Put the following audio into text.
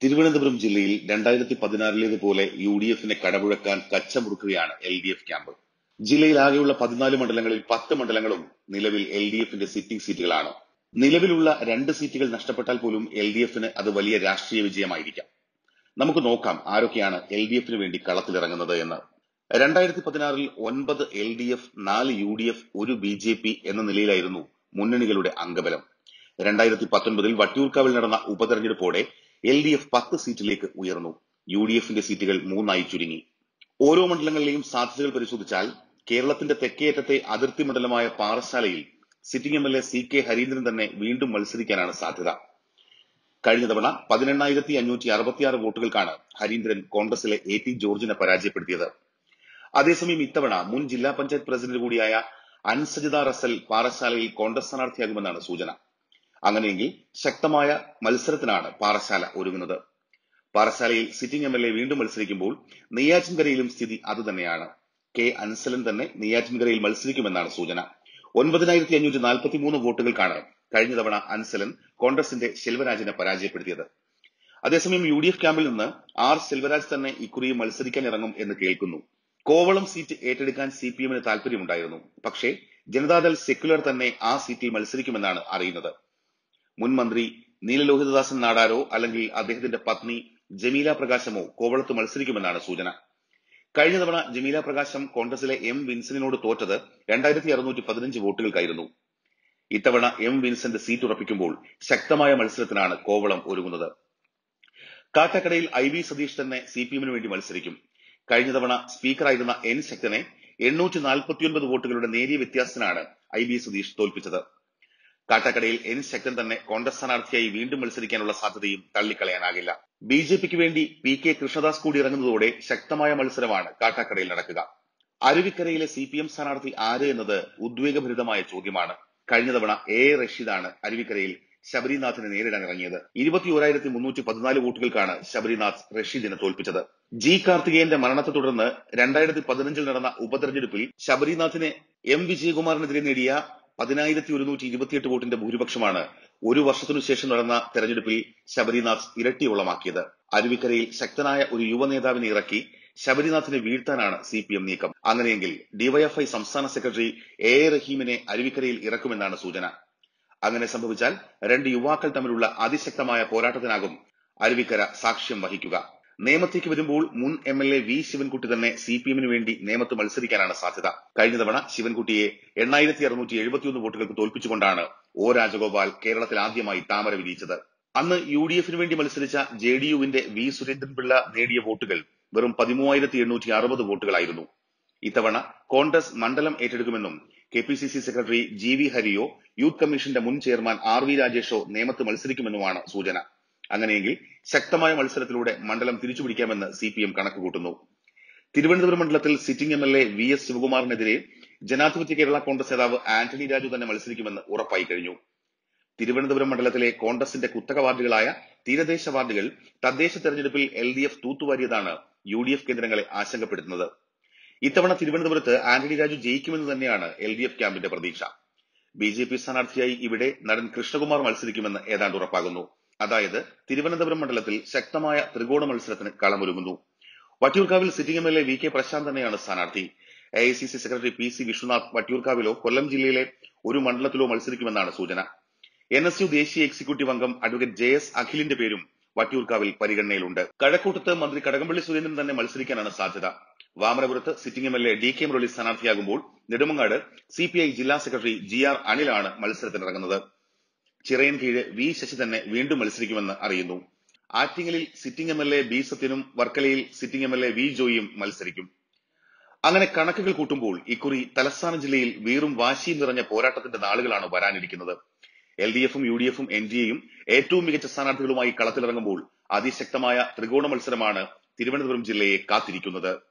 തിരുവനന്തപുരം ജില്ലയിൽ രണ്ടായിരത്തി പതിനാറിലേതുപോലെ U D എഫിനെ കടപുഴക്കാൻ കച്ചമുറുക്കുകയാണ് എൽ ഡി എഫ് ക്യാമ്പ് ജില്ലയിൽ ആകെയുള്ള പതിനാല് മണ്ഡലങ്ങളിൽ പത്ത് മണ്ഡലങ്ങളും നിലവിൽ എൽ ഡി എഫിന്റെ സിറ്റിംഗ് സീറ്റുകളാണ് നിലവിലുള്ള രണ്ട് സീറ്റുകൾ നഷ്ടപ്പെട്ടാൽ പോലും എൽ ഡി എഫിന് അത് വലിയ രാഷ്ട്രീയ വിജയമായിരിക്കാം നമുക്ക് നോക്കാം ആരൊക്കെയാണ് എൽ ഡി എഫിന് വേണ്ടി കളത്തിലിറങ്ങുന്നത് എന്ന് രണ്ടായിരത്തി പതിനാറിൽ ഒൻപത് എൽ ഡി എഫ് നാല് യു ഡി എഫ് ഒരു ബി ജെ പി എന്ന നിലയിലായിരുന്നു മുന്നണികളുടെ അംഗബലം രണ്ടായിരത്തി പത്തൊൻപതിൽ വട്ടിയൂർക്കാവിൽ നടന്ന ഉപതെരഞ്ഞെടുപ്പോടെ എൽ ഡി എഫ് പത്ത് സീറ്റിലേക്ക് ഉയർന്നു യു ഡി എഫിന്റെ സീറ്റുകൾ മൂന്നായി ചുരുങ്ങി ഓരോ മണ്ഡലങ്ങളിലെയും സാധ്യതകൾ പരിശോധിച്ചാൽ കേരളത്തിന്റെ തെക്കേയറ്റത്തെ അതിർത്തി മണ്ഡലമായ പാറശാലയിൽ sitting M L A C K Harindran തന്നെ വീണ്ടും മത്സരിക്കാനാണ് സാധ്യത കഴിഞ്ഞ തവണ പതിനെണ്ണായിരത്തി അഞ്ഞൂറ്റി അറുപത്തിയാറ് വോട്ടുകൾക്കാണ് ഹരീന്ദ്രൻ കോൺഗ്രസിലെ എ ടി ജോർജിനെ പരാജയപ്പെടുത്തിയത് അതേസമയം ഇത്തവണ മുൻ ജില്ലാ പഞ്ചായത്ത് പ്രസിഡന്റ് കൂടിയായ അൻസജിത റസൽ പാറശാലയിൽ കോൺഗ്രസ് സ്ഥാനാർത്ഥിയാകുമെന്നാണ് സൂചന അങ്ങനെയെങ്കിൽ ശക്തമായ മത്സരത്തിനാണ് പാറശാല ഒരുങ്ങുന്നത് പാറശാലയിൽ സിറ്റിംഗ് എം എൽ എ വീണ്ടും മത്സരിക്കുമ്പോൾ നെയ്യാറ്റിൻകരയിലും സ്ഥിതി അതുതന്നെയാണ് കെ അൻസലൻ തന്നെ നെയ്യാറ്റിൻകരയിൽ മത്സരിക്കുമെന്നാണ് സൂചന ഒൻപതിനായിരത്തി അഞ്ഞൂറ്റി നാൽപ്പത്തി മൂന്ന് വോട്ടുകൾക്കാണ് കഴിഞ്ഞ തവണ അൻസലൻ കോൺഗ്രസിന്റെ ശെൽവരാജിനെ പരാജയപ്പെടുത്തിയത് അതേസമയം യു ഡി എഫ് ക്യാമ്പിൽ നിന്ന് ആർ സെൽവരാജ് തന്നെ ഇക്കുറിയും മത്സരിക്കാൻ ഇറങ്ങും എന്ന് കേൾക്കുന്നു കോവളം സീറ്റ് ഏറ്റെടുക്കാൻ സി പി എമ്മിന് താല്പര്യമുണ്ടായിരുന്നു പക്ഷേ ജനതാദൾ സെക്യുലർ തന്നെ ആ സീറ്റിൽ മത്സരിക്കുമെന്നാണ് അറിയുന്നത് മുൻ മന്ത്രി നീലലോഹിതദാസൻ നാടാരോ അല്ലെങ്കിൽ അദ്ദേഹത്തിന്റെ പത്നി ജമീല പ്രകാശമോ കോവളത്ത് മത്സരിക്കുമെന്നാണ് സൂചന കഴിഞ്ഞ തവണ ജമീല പ്രകാശം കോൺഗ്രസിലെ എം വിൻസെന്റിനോട് തോറ്റത് രണ്ടായിരത്തി അറുന്നൂറ്റി പതിനഞ്ച് വോട്ടുകൾക്കായിരുന്നു ഇത്തവണ എം വിൻസെന്റ് സീറ്റ് ഉറപ്പിക്കുമ്പോൾ ശക്തമായ മത്സരത്തിനാണ് കോവളം ഒരുങ്ങുന്നത് കാട്ടാക്കടയിൽ ഐ വി സതീഷ് തന്നെ സി പി എമ്മിന് വേണ്ടി മത്സരിക്കും കഴിഞ്ഞ തവണ സ്പീക്കറായിരുന്ന എൻ ശക്തനെ എണ്ണൂറ്റി നാൽപ്പത്തിയൊൻപത് വോട്ടുകളുടെ നേരിയ വ്യത്യാസത്തിനാണ് ഐ വി സതീഷ് തോൽപ്പിച്ചത് കാട്ടാക്കടയിൽ എൻ ശക്തൻ തന്നെ കോൺഗ്രസ് സ്ഥാനാർത്ഥിയായി വീണ്ടും മത്സരിക്കാനുള്ള സാധ്യതയും തള്ളിക്കളയാനാകില്ല ബി ജെ പിക്ക് വേണ്ടി പി കെ കൃഷ്ണദാസ് കൂടി ഇറങ്ങുന്നതോടെ ശക്തമായ മത്സരമാണ് കാട്ടാക്കടയിൽ നടക്കുക അരുവിക്കരയിലെ സി പി എം സ്ഥാനാർത്ഥി ആര് എന്നത് ഉദ്വേഗഭരിതമായ ചോദ്യമാണ് കഴിഞ്ഞ തവണ എ റഷീദാണ് അരുവിക്കരയിൽ ശബരിനാഥിനെ നേരിടാൻ ഇറങ്ങിയത് ഇരുപത്തിയോരായിരത്തി മുന്നൂറ്റി പതിനാല് വോട്ടുകൾക്കാണ് ശബരിനാഥ് റഷീദിനെ തോൽപ്പിച്ചത് ജി കാർത്തികേയന്റെ മരണത്തെ തുടർന്ന് രണ്ടായിരത്തി പതിനഞ്ചിൽ നടന്ന ഉപതെരഞ്ഞെടുപ്പിൽ ശബരിനാഥിനെ എം വിജയകുമാറിനെതിരെ നേടിയ പതിനായിരത്തി ഒരുന്നൂറ്റി ഇരുപത്തിയെട്ട് വോട്ടിന്റെ ഭൂരിപക്ഷമാണ് ഒരു വർഷത്തിനു ശേഷം നടന്ന തെരഞ്ഞെടുപ്പിൽ ശബരിനാഥ് ഇരട്ടിയോളമാക്കിയത് അരുവിക്കരയിൽ ശക്തനായ ഒരു യുവ നേതാവിനെ ഇറക്കി ശബരിനാഥിനെ വീഴ്ത്താനാണ് സി പി എം നീക്കം അങ്ങനെയെങ്കിൽ ഡിവൈഎഫ്ഐ സംസ്ഥാന സെക്രട്ടറി എ എ റഹീമിനെ അരുവിക്കരയിൽ ഇറക്കുമെന്നാണ് സൂചന അങ്ങനെ സംഭവിച്ചാൽ രണ്ട് യുവാക്കൾ തമ്മിലുള്ള അതിശക്തമായ പോരാട്ടത്തിനാകും അരുവിക്കര സാക്ഷ്യം വഹിക്കുക നേമത്തേക്ക് വരുമ്പോൾ മുൻ M L A V Sivankutty തന്നെ സി പി എമ്മിന് വേണ്ടി നേമത്ത് മത്സരിക്കാനാണ് സാധ്യത കഴിഞ്ഞ തവണ ശിവൻകുട്ടിയെ എണ്ണായിരത്തി അറുന്നൂറ്റി എഴുപത്തിയൊന്ന് വോട്ടുകൾക്ക് തോൽപ്പിച്ചുകൊണ്ടാണ് ഒ രാജഗോപാൽ കേരളത്തിൽ ആദ്യമായി താമര വിരിയിച്ചത് അന്ന് യു ഡി എഫിന് വേണ്ടി മത്സരിച്ച ജെ ഡി യുവിന്റെ വി സുരേന്ദ്രൻപിള്ള നേടിയ വോട്ടുകൾ വെറും പതിമൂവായിരത്തി എണ്ണൂറ്റി അറുപത് വോട്ടുകളായിരുന്നു ഇത്തവണ കോൺഗ്രസ് മണ്ഡലം ഏറ്റെടുക്കുമെന്നും K P C C secretary G V ഹരിയോ യൂത്ത് കമ്മീഷന്റെ മുൻ ചെയർമാൻ ആർ വി രാജേഷോ നേമത്ത് മത്സരിക്കുമെന്നുമാണ് സൂചന അങ്ങനെയെങ്കിൽ ശക്തമായ മത്സരത്തിലൂടെ മണ്ഡലം തിരിച്ചുപിടിക്കാമെന്ന് സി പി എം കണക്കുകൂട്ടുന്നു തിരുവനന്തപുരം മണ്ഡലത്തിൽ sitting M L A V S ശിവകുമാറിനെതിരെ ജനാധിപത്യ കേരള കോൺഗ്രസ് നേതാവ് ആന്റണി രാജു തന്നെ മത്സരിക്കുമെന്ന് ഉറപ്പായി കഴിഞ്ഞു തിരുവനന്തപുരം മണ്ഡലത്തിലെ കോൺഗ്രസിന്റെ കുത്തക വാർഡുകളായ തീരദേശ വാർഡുകൾ തദ്ദേശ തെരഞ്ഞെടുപ്പിൽ എൽ ഡി എഫ് തൂത്തുവാരിയതാണ് യു ഡി എഫ് കേന്ദ്രങ്ങളെ ആശങ്കപ്പെടുത്തുന്നത് ഇത്തവണ തിരുവനന്തപുരത്ത് ആന്റണി രാജു ജയിക്കുമെന്ന് തന്നെയാണ് എൽ ഡി എഫ് ക്യാമ്പിന്റെ പ്രതീക്ഷ ബി ജെ പി സ്ഥാനാർത്ഥിയായി ഇവിടെ നടൻ കൃഷ്ണകുമാർ മത്സരിക്കുമെന്ന് ഏതാണ്ട് ഉറപ്പാകുന്നു അതായത് തിരുവനന്തപുരം മണ്ഡലത്തിൽ ശക്തമായ ത്രികോണ മത്സരത്തിന് കളമൊരുങ്ങുന്നു വട്ടിയൂർക്കാവിൽ sitting M L A V K Prasanth തന്നെയാണ് സ്ഥാനാർത്ഥി A I C C secretary P C Vishwanath വട്ടിയൂർക്കാവിലോ കൊല്ലം ജില്ലയിലെ ഒരു മണ്ഡലത്തിലോ മത്സരിക്കുമെന്നാണ് സൂചന എൻ എസ് യു ദേശീയ എക്സിക്യൂട്ടീവ് അംഗം അഡ്വക്കേറ്റ് ജെ എസ് അഖിലിന്റെ പേരും വട്ടിയൂർക്കാവിൽ പരിഗണനയിലുണ്ട് കഴക്കൂട്ടത്ത് മന്ത്രി കടകംപള്ളി സുരേന്ദ്രൻ തന്നെ മത്സരിക്കാനാണ് സാധ്യത വാമനപുരത്ത് sitting M L A D K Murali സ്ഥാനാർത്ഥിയാകുമ്പോൾ നെടുമങ്ങാട് സി പി ഐ ജില്ലാ സെക്രട്ടറി ജി ആർ അനിലാണ് മത്സരത്തിനിറങ്ങുന്നത് ചിറയൻകീഴ് വി ശശി തന്നെ വീണ്ടും മത്സരിക്കുമെന്ന് അറിയുന്നു ആറ്റിങ്ങലിൽ sitting M L A B സത്യനും വർക്കലയിൽ sitting M L A V ജോയിയും മത്സരിക്കും അങ്ങനെ കണക്കുകൾ കൂട്ടുമ്പോൾ ഇക്കുറി തലസ്ഥാന ജില്ലയിൽ വീറും വാശിയും നിറഞ്ഞ പോരാട്ടത്തിന്റെ നാളുകളാണ് വരാനിരിക്കുന്നത് എൽ ഡി എഫും യു ഡി എഫും എൻ ഡി എയും ഏറ്റവും മികച്ച സ്ഥാനാർത്ഥികളുമായി കളത്തിലിറങ്ങുമ്പോൾ അതിശക്തമായ ത്രികോണ മത്സരമാണ് തിരുവനന്തപുരം ജില്ലയെ കാത്തിരിക്കുന്നത്